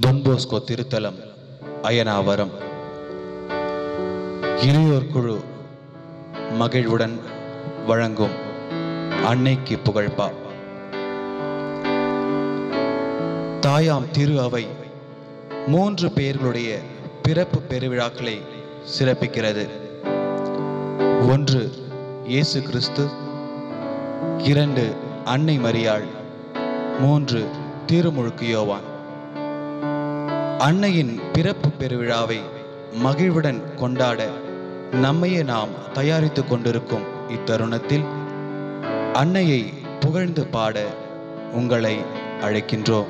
Don Bosco திருத்தலம் அயனாவரம் இளையோர் குழு மகிழ்வுடன் வழங்கும் அன்னைக்கு புகழ்பா தாயாம் திரு அவை மூன்று பேர்களுடைய பிறப்பு பெருவிழாக்களை சிறப்பிக்கிறது ஒன்று இயேசு கிறிஸ்து இரண்டு அன்னை மரியாள் மூன்று திருமுழுக்கு யோவான் அன்னையின் பிறப்பு பெருவிழாவை மகிழ்வுடன் கொண்டாட நம்மையே நாம் தயாரித்துக் கொண்டிருக்கும் இத்தருணத்தில் அன்னையை புகழ்ந்து பாட உங்களை அழைக்கின்றோம்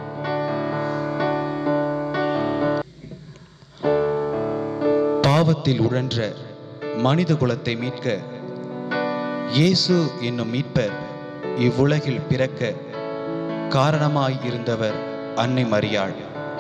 பாவத்தில் உழன்ற மனித குலத்தை மீட்க இயேசு என்னும் மீட்பர் இவ்வுலகில் பிறக்க காரணமாய் இருந்தவர் அன்னை மரியாள்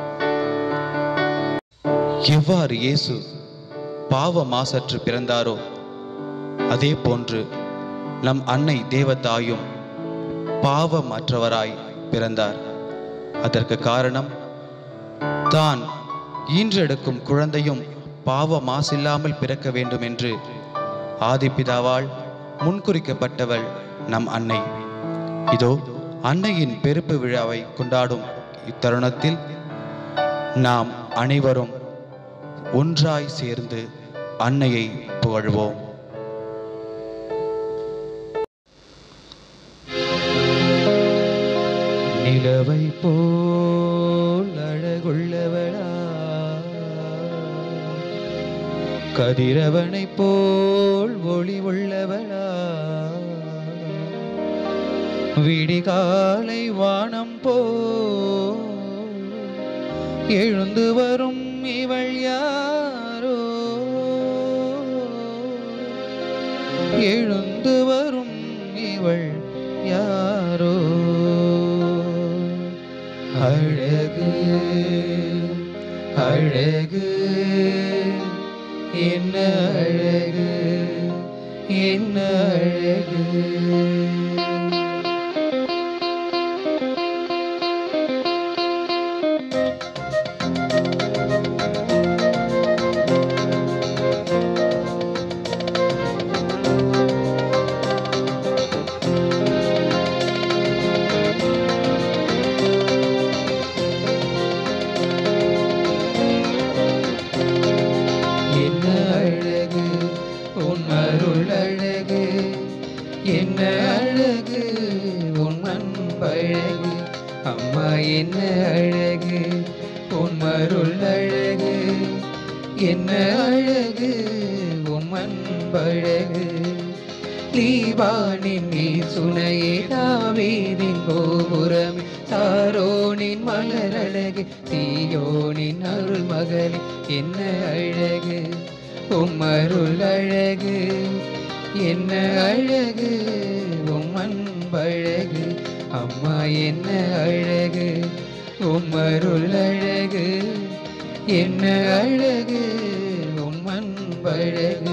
எவ்வாறு இயேசு பாவ மாசற்று பிறந்தாரோ அதே போன்று நம் அன்னை தேவதாயும் பாவமற்றவராய் பிறந்தார் அதற்கு காரணம் தான் ஈன்றெடுக்கும் குழந்தையும் பாவ மாசில்லாமல் பிறக்க வேண்டும் என்று ஆதிப்பிதாவால் முன்குறிக்கப்பட்டவள் நம் அன்னை இதோ அன்னையின் பெருப்பு விழாவை கொண்டாடும் இத்தருணத்தில் நாம் அனைவரும் ஒன்றாய் சேர்ந்து அன்னையை புகழ்வோம் நிலவை போல் அழகுள்ளவளா கதிரவனை போல் ஒளி உள்ளவளா விடிகாலை வானம் போ எழுந்து வரும் இவள் யாரோ எழுந்து வரும் இவள் யாரோ அழகு அழகு என்ன அழகு என்ன அழகு என்ன அழகு உன் அருள் அழகு என்ன அழகு உன் அன்பழகு அம்மா என்ன அழகு உன் அருள் அழகு என்ன அழகு உன் அன்பழகு லீவானின் நீர் சுனையே தாவீதின் கோபுரமே சாரோனின் மலரழகு தீயோனின் அருள் மகளே என்ன அழகு உம் அருள் அழகு என்ன அழகு உம் அன்பழகு அம்மா என்ன அழகு உம் அருள் அழகு என்ன அழகு உம் அன்பழகு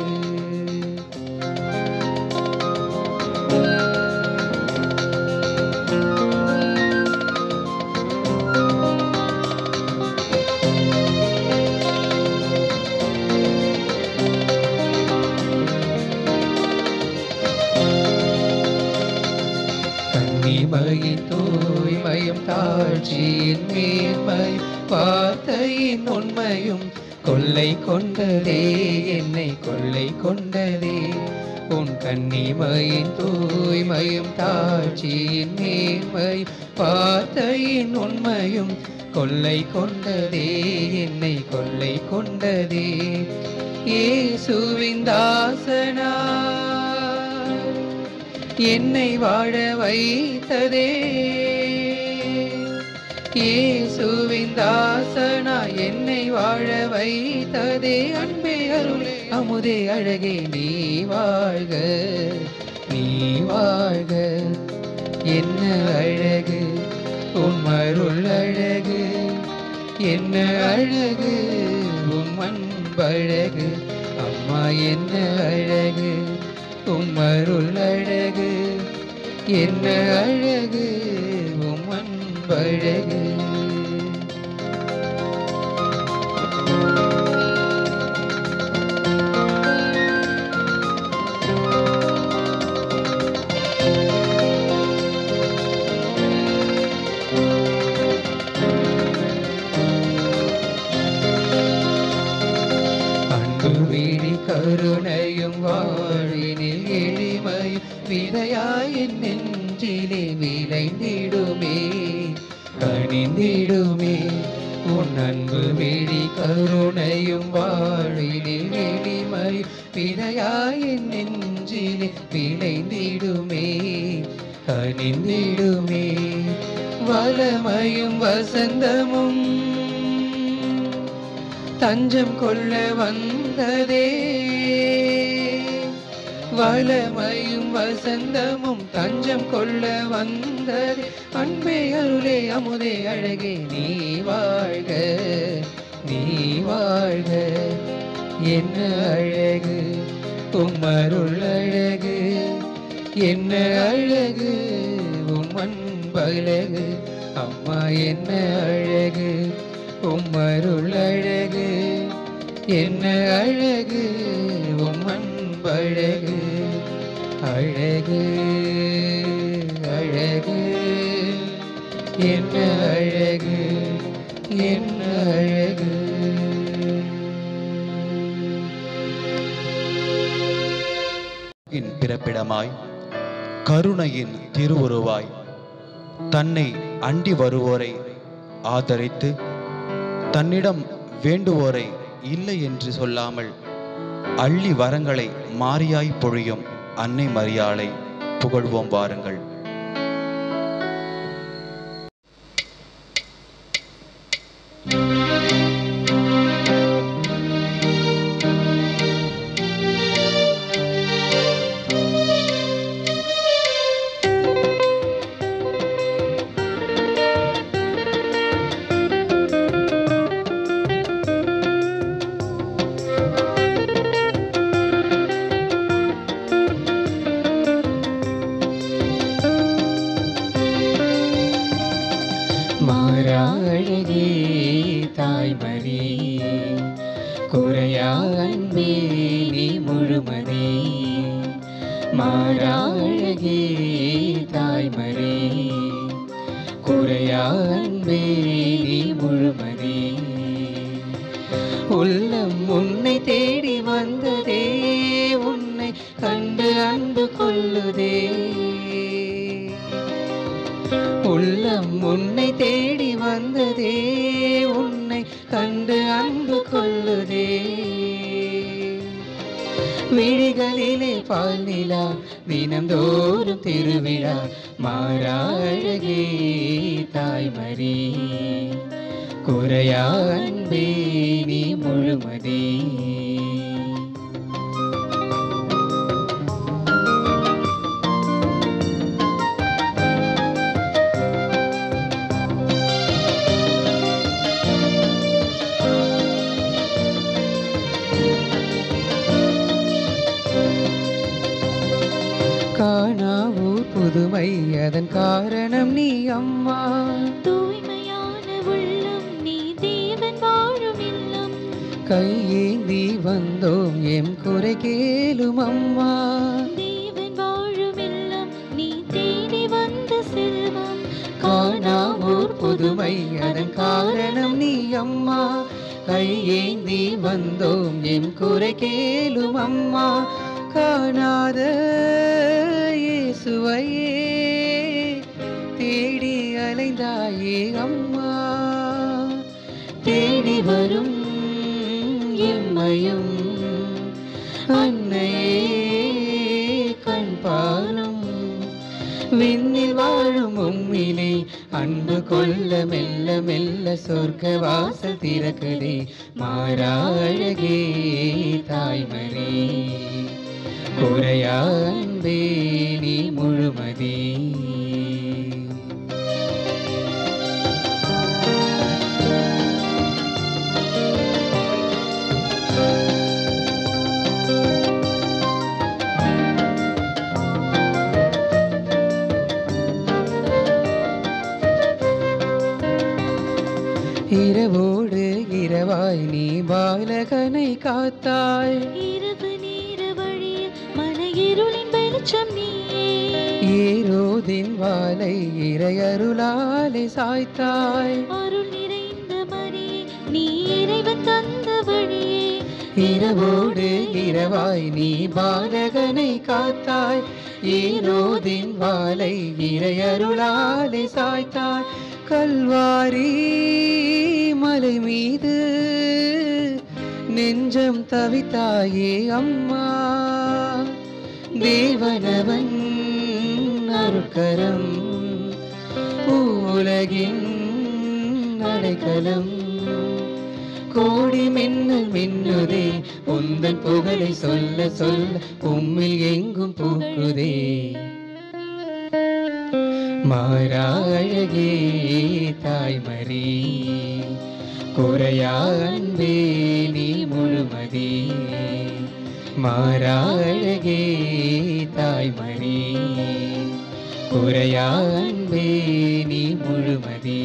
கன்னிமையின் தூய்மையும் தாழ்ச்சியின் மேன்மை வார்த்தையின் உண்மையும் கொள்ளை கொண்டதே என்னை கொள்ளை கொண்டதே உன் கன்னிமையின் தூய்மையும் தாழ்ச்சியின் மேன்மை வார்த்தையின் உண்மையும் கொள்ளை கொண்டதே என்னை கொள்ளை கொண்டதே இயேசுவின் தாசனா என்னை வாழ வைத்ததே இயேசுவின் தாசனா என்னை வாழ வைத்ததே அன்பே அருளே அமுதே அழகே நீ வாழ்க நீ வாழ்க என்ன அழகு உன் அருள் அழகு என்ன அழகு உன் அன்பழகு அம்மா என்ன அழகு உம் அருள் அழகு என்ன அழகு உம் அன்பழகு கருணையும் வாழ்வினில் எளிமையும் விதையாயின் நெஞ்சிலே விளைந்திடுமே கனிந்திடுமே உன் அன்பு விழி கருணையும் வாழ்வினில் எளிமையும் விதையாயின் நெஞ்சிலே விளைந்திடுமே கனிந்திடுமே வளமையும் வசந்தமும் தஞ்சம் கொள்ள வந்ததே வளமையும் வசந்தமும் தஞ்சம் கொள்ள வந்ததே அன்பே அருளே அமுதே அழகே நீ வாழ்க நீ வாழ்க என்ன அழகு உம்மருள் அழகு என்ன அழகு உம் அன்பழகு அம்மா என்ன அழகு உம்மருள் அழகு என்ன அழகு உம் அன்பழகு அழகு அழகு என்ன அழகு என்ன அழகு இன் பிறப்பிடமாய் கருணையின் திருவுருவாய் தன்னை அண்டி வருவோரை ஆதரித்து தன்னிடம் வேண்டுவோரை இல்லை என்று சொல்லாமல் அள்ளி வரங்களை மாறியாய் பொழியும் அன்னை மரியாளை புகழ்வோம் வாருங்கள் மாறாழகே தாய்மதி குறையா அன்பே நீ முழுமதி மாறாழகே தாய்மதி குறையா அன்பே நீ முழுமதி உள்ளம் உன்னை தேடி வந்ததே உன்னை கண்டு அன்பு கொள்ளுதே உள்ளம் உன்னை தேடி வந்ததே உன்னை கண்டு அன்பு கொள்ளுதே விழிகளிலே பால் நிலா தினந்தோறும் திருவிழா மாறாழகே தாய்மரி குறையா அன்பே நீ முழுமதி காணாவூர் புதுமை அதன் காரணம் நீ அம்மா தூய்மையான உள்ளம் நீ தேவன் வாழும் இல்லம் கையேந்தி வந்தோம் எம் குறை கேளும் அம்மா தேவன் வாழும் இல்லம் நீ தேடி வந்த செல்வம் காணாவூர் புதுமை அதன் காரணம் நீ அம்மா கையேந்தி வந்தோம் எம் குறை கேளும் அம்மா காணாத இயேசுவையே தேடி அலைந்தாயே அம்மா தேடி வரும் எம்மையும் அன்னையே கண் பாரும் விண்ணில் வாழும் உம்மிலே அன்பு கொள்ள மெல்ல மெல்ல சொர்க்க வாசல் திறக்குதே மாறா அழகே தாய்மரே குறையா அன்பே நீ முழுமதி இரவோடு இரவாய் நீ பாலகனை காத்தாய் இரவு நேர வழியில் மன இருளின் வெளிச்சம் நீயே ஏரோதின் வாளை இறையருளாலே சாய்த்தாய் அருள் நிறைந்த மரியே நீ இறைவன் தந்த வழியே இரவோடு இரவாய் நீ பாலகனை காத்தாய் ஈரோதின் வாளை இறையருளாலே சாய்த்தாய் கல்வாரி மலை மீது நெஞ்சம் தவித்தாயே அம்மா தேவனவன் அருக்கரம் உலகின் அடைக்கலம் கோடி மின்னல் மின்னுதே உந்தன் புகழை சொல்ல சொல்ல உம்மில் எங்கும் பூக்குதே மாறா அழகே தாய்மறி குறையா அன்பே நீ முழுமதி மாறா அழகே தாய்மறி குறையா அன்பே நீ முழுமதி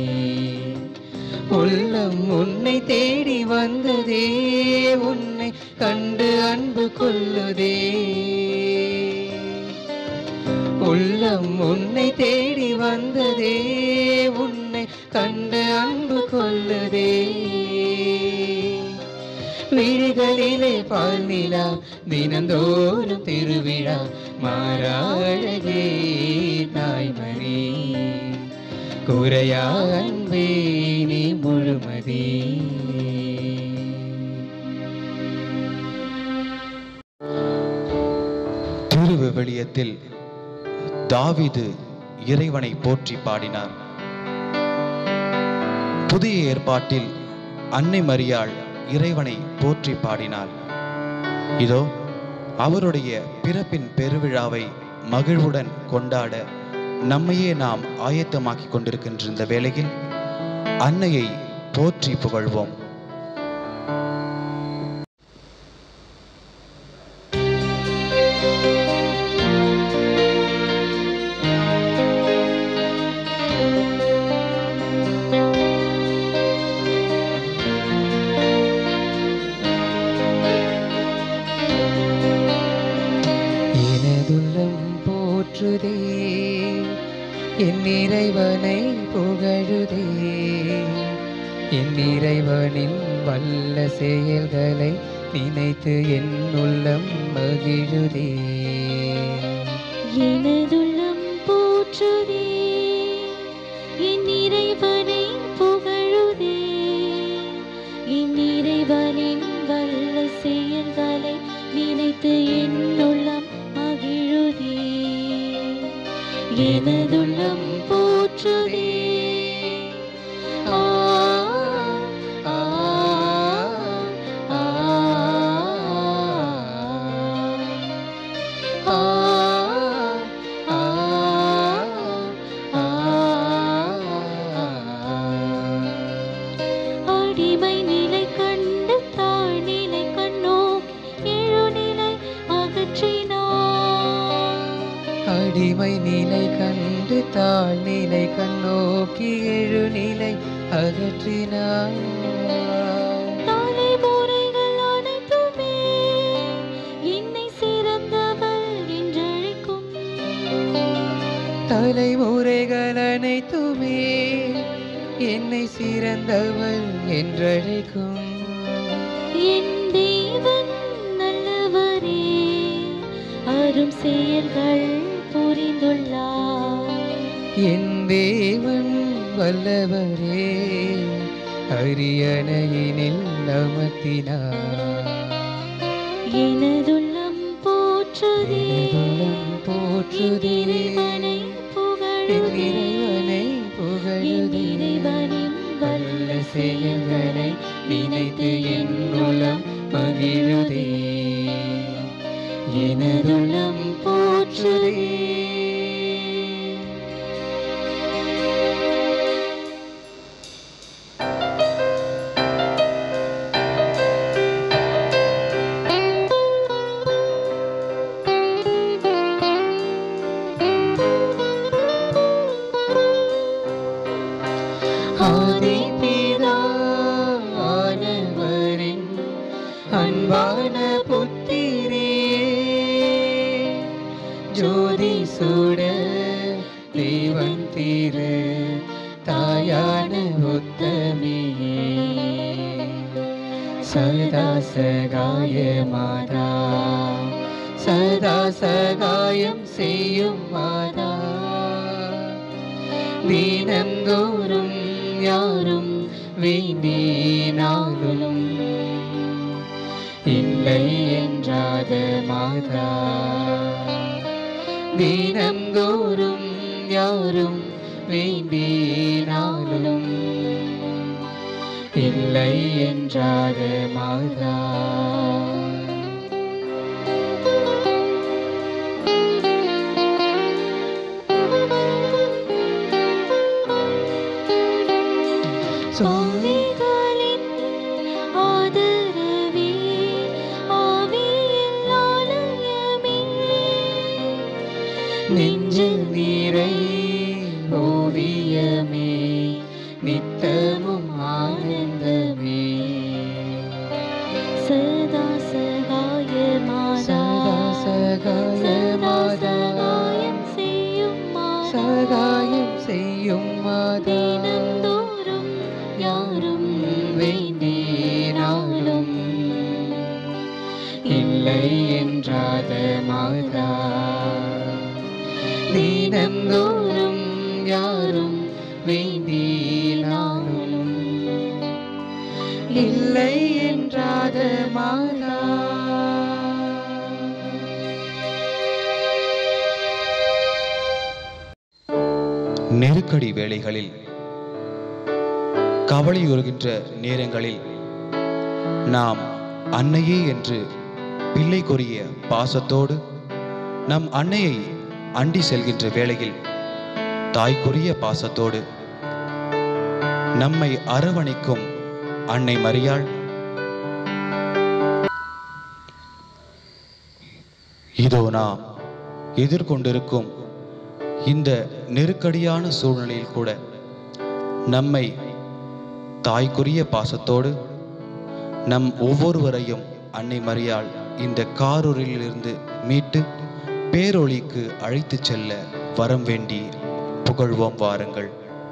உள்ளம் உன்னை தேடி வந்ததே உன்னை கண்டு அன்பு கொள்ளுதே உள்ளம் உன்னை தேடி வந்ததே உன்னை கண்டு அன்பு கொள்ளுதே விழிகளிலே பால் நிலா தினந்தோறும் திருவிழா மாறா அழகே தாய்மறி குறையா அன்பே நீ முழுமதி திருவிவிலியத்தில் தாவீது இறைவனை போற்றி பாடினார் புதிய ஏற்பாட்டில் அன்னை மரியாள் இறைவனை போற்றி பாடினார் இதோ அவருடைய பிறப்பின் பெருவிழாவை மகிழ்வுடன் கொண்டாட நம்மையே நாம் ஆயத்தமாக்கிக் கொண்டிருக்கின்ற இந்த வேளையில் அன்னையை போற்றி புகழ்வோம் எனதுள்ளம் போற்றுதே என் இறைவனை புகழுதே என் இறைவனின் வல்ல செயல்களை நினைத்து என் உள்ளம் மகிழுதே எனதுள்ளம் போற்றுதே என் இறைவனை புகழுதே என் இறைவனின் வல்ல செயல்களை நினைத்து என் உள்ளம் மகிழுதே எனதுள்ளம் போற்றுதே ஆ, ஆ, ஆ, ஆ, ஆ, ஆ, அடிமை நிலை கண்டு தாழ்நிலை கண்ணோக்கி எழுநிலை அகற்றினார் அடிமை நிலை கண்டு தாழ்நிலை கண்ணோக்கி எழுநிலை அகற்றினார் தலைமுறைகள் அனைத்துமே என்னை சிறந்தவள் என்றழைக்கும் தலைமுறைகள் அனைத்துமே என்னை சிறந்தவள் என்றழைக்கும் என் தேவன் நல்லவரே அரும் செயல்கள் புரிந்துள்ளார் என் தேவன் வல்லவரே அரியணையினில் அமர்த்தினார் எனதுள்ளம் போற்றுதே எனதுள்ளம் போற்றுதே என் இறைவனை என் புகழுதே இறைவனை என் புகழுதே இறைவனின் வல்ல செயல்களை நினைத்து என் உள்ளம் மகிழுதே எனதுள்ளம் போற்றுதே ஆதிபிதா ஆனவரின் அன்பான புத்திரே ஜோதி சூட தேவன் தீரு தாயான உத்தமியே சதா சகாய மாதா சதா சகாயம் செய்யும் மாதா தினந்தோறும் யாரும் வேண்டினாலும் இல்லை என்றாத மாதா தினந்தோறும் யாரும் வேண்டினாலும் இல்லை என்றாத மாதா சுவாமிகளின் ஆதரவே ஆவியின் ஆலயமே நெஞ்சில் நீரை ஓவியமே நித்தமும் ஆனந்தமே சதா சகாய மாதா சதா சகாய சதா மாதா சகாயம் செய்யும் மாதா சகாயம் செய்யும் மாதா தினந்தோறும் யாரும் வேண்டினாலும் இல்லை என்றாத மாதா தினந்தோறும் யாரும் வேண்டினாலும் இல்லை என்றாத மாதா நெருக்கடி வேளைகளில் கவலையுறுகின்ற நேரங்களில் நாம் அன்னையே என்று பிள்ளைக்குரிய பாசத்தோடு நம் அன்னையை அண்டி செல்கின்ற வேளையில் தாய்க்குரிய பாசத்தோடு நம்மை அரவணைக்கும் அன்னை மரியாள் இதோ நாம் எதிர்கொண்டிருக்கும் இந்த நெருக்கடியான சூழ்நிலையில் கூட நம்மை தாய்க்குரிய பாசத்தோடு நம் ஒவ்வொருவரையும் அன்னை மரியாள் இந்த காரூரிலிருந்து மீட்டு பேரொளிக்கு அழைத்துச் செல்ல வரம் வேண்டி புகழ்வோம் வாருங்கள்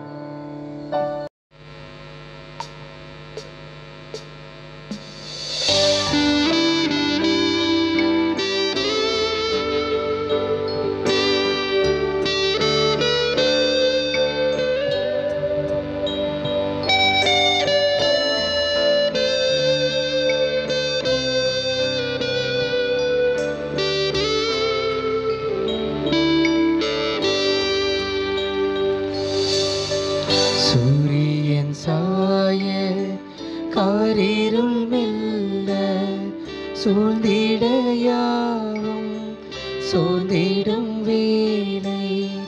சூரியன் சாய காரிருள் மெல்ல சூழ்ந்திடையாவும் சூழ்ந்திடும் வேலை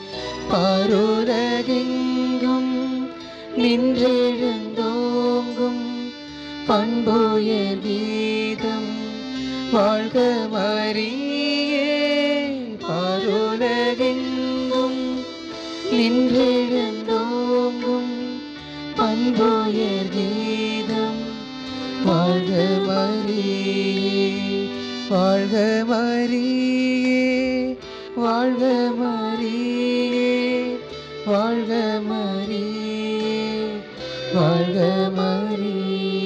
பாருலகெங்கும் நின்றெழுந்தோங்கும் பண்புயர் கீதம் வாழ்க மரியே பாருலகெங்கும் நின்றெழுந்தோங்கும் பண்புயர் கீதம் வாழ்க மரியே வாழ்க மரியே வாழ்க மரியே வாழ்க மரியே வாழ்க மரியே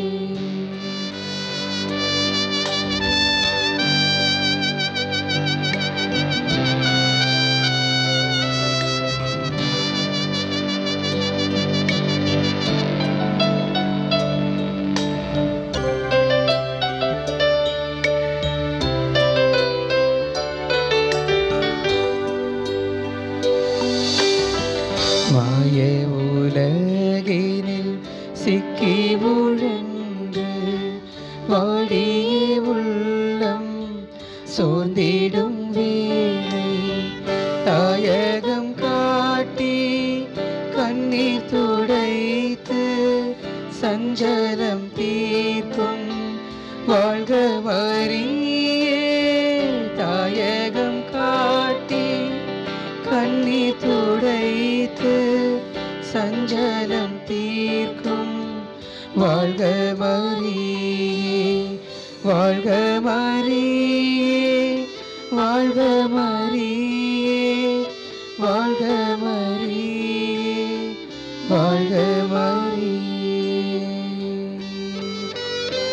மாய உலகினில் சிக்கி உழன்று வாடிய உள்ளம் சோர்ந்திடும் வேளை தாயகம் காட்டி கண்ணீர் துடைத்து சஞ்சலம் தீர்க்கும் வாழ்க மரியே தாயகம் காட்டி கண்ணீர் துடைத்து சஞ்சலம் தீர்க்கும் வாழ்க மரியே வாழ்க மரியே வாழ்க மரியே வாழ்க மரியே வாழ்க மரியே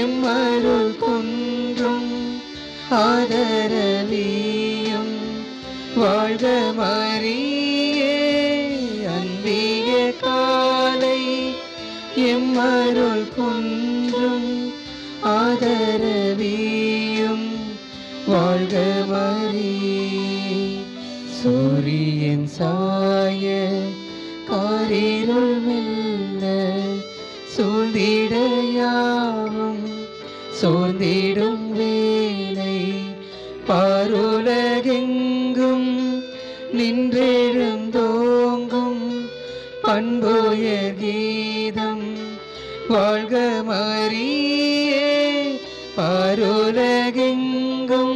எம்மருள் குன்றும் ஆதரவியும் வாழ்க மரியே அன்பிய காலை எம்மருள் குன்றும் ஆதரவியும் வாழ்க மரியே சூரியன் சாய காரிருள் மெல்ல சூழ்ந்திடையாவும் சோர்ந்திடும் வேலை பாருலகெங்கும் நின்றெழுந்தோங்கும் பண்புயர் கீதம் வாழ்க மரியே பாருலகெங்கும்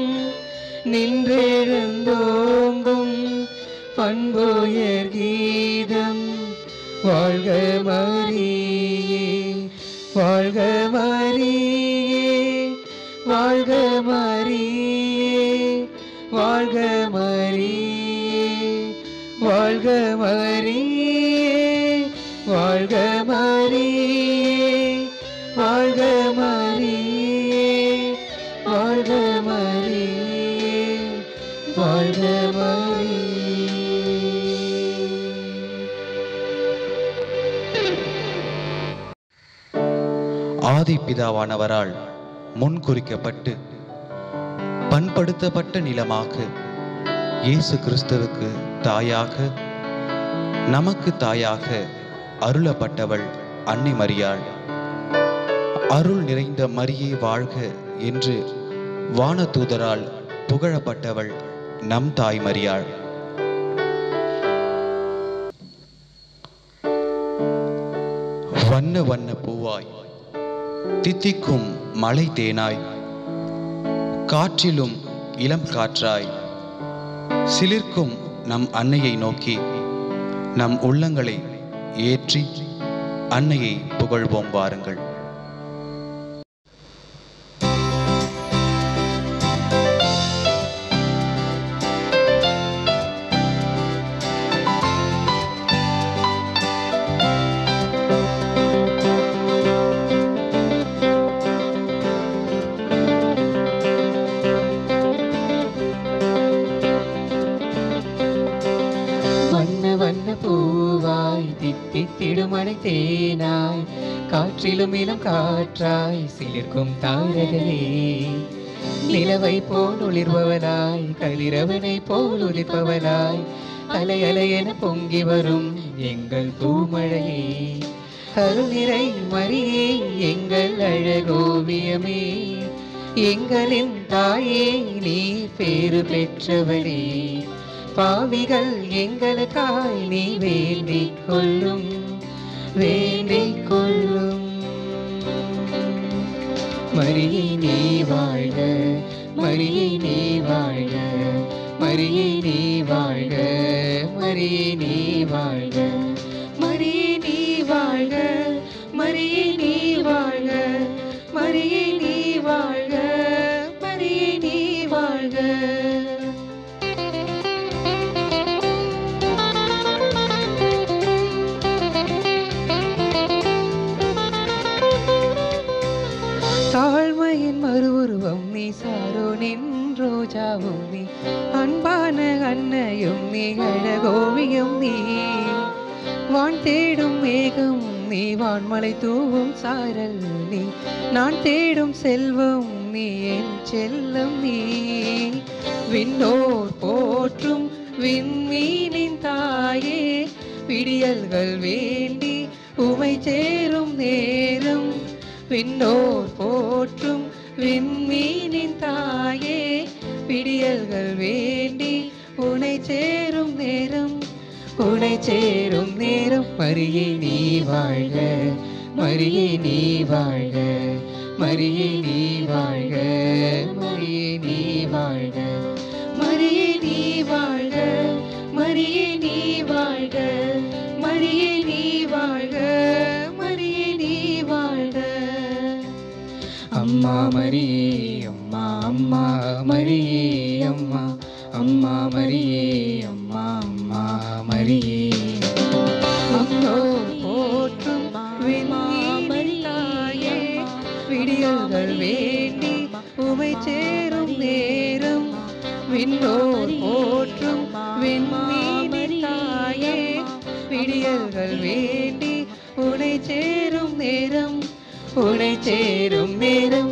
நின்றெழுந்தோங்கும் பண்புயர் கீதம் வாழ்க மரியே வாழ்க மரியே வாழ்க மரியே வாழ்க மரியே வாழ்க மரியே வாழ்க மரியே வாழ்க மரியே வாழ்க மரியே வாழ்க மரியே ஆதிப்பிதாவானவரால் முன்குறிக்கப்பட்டு பண்படுத்தப்பட்ட நிலமாக இயேசு கிறிஸ்துவுக்கு தாயாக நமக்கு தாயாக அருளப்பட்டவள் அன்னை மரியாள் அருள் நிறைந்த மரியே வாழ்க என்று வானதூதரால் புகழப்பட்டவள் நம் தாய் மரியாள் வண்ண வண்ண பூவாய் தித்திக்கும் மலை தேனாய் காற்றிலும் இளம் காற்றாய் சிலிர்க்கும் நம் அன்னையை நோக்கி நம் உள்ளங்களை ஏற்றி அன்னையை புகழ்வோம் வாருங்கள் வண்ண வண்ண பூவாய் தித்தித்திடுமணை தேனாய் காற்றிலும் இளம் காற்றாய் சிலிர்க்கும் தாரகையே நிலவை போல் ஒளிர்பவனாய் கதிரவனை போல் ஒளிர்பவனாய் அலை அலை என பொங்கி வரும் எங்கள் பூமழையே அருள் நிறை மரியே எங்கள் அழகோவியமே எங்களின் தாயே நீ பேறு பெற்றவளே பாவிகள் எங்களுக்காய் நீ வேண்டிக் கொள்ளும் வேண்டிக் கொள்ளும் மரியை நீ வாழ்க மரியை நீ வாழ்க மரியை நீ வாழ்க மரியை நீ வாழ்க மரியை நீ வாழ்க மரியை நீ வாழ்க மரியை நீ வாழ்க மரியை நீ வாழ்க தாழ்மையின் மறுவுருவம் நீ சாரோனின் ரோஜாவும் நீ அன்பான அன்னையும் நீ அழகோவியம் நீ வான் தேடும் மேகம் நீ வான்மலை தூவும் சாரல் நீ நான் தேடும் செல்வம் நீ என் செல்லம் நீ விண்ணோர் போற்றும் விண்மீனின் தாயே விடியல்கள் வேண்டி உமை சேரும் நேரம் விண்ணோர் போற்றும் விண்மீனின் தாயே விடியல்கள் வேண்டி உனை சேரும் நேரம் உனை சேரும் நேரம் மரியை நீ வாழ்க மரியை நீ வாழ்க மரியை நீ வாழ்க மரியை நீ வாழ்க மரியை நீ வாழ்க மரியை நீ வாழ்க மரியை நீ வாழ்க மரியை நீ வாழ்க அம்மா மரியே அம்மா அம்மா மரியே அம்மா அம்மா மரியே அம்மா அம்மா மரியே அம்மோ போற்றும் விண்மீனின் தாயே விடியல்கள் விடியல்கள் வேண்டி உமை சேரும் நேரம் விண்ணோர் போற்றும் விண்மீனின் தாயே விடியல்கள் வேண்டி உனை சேரும் நேரம் உனை சேரும் நேரம்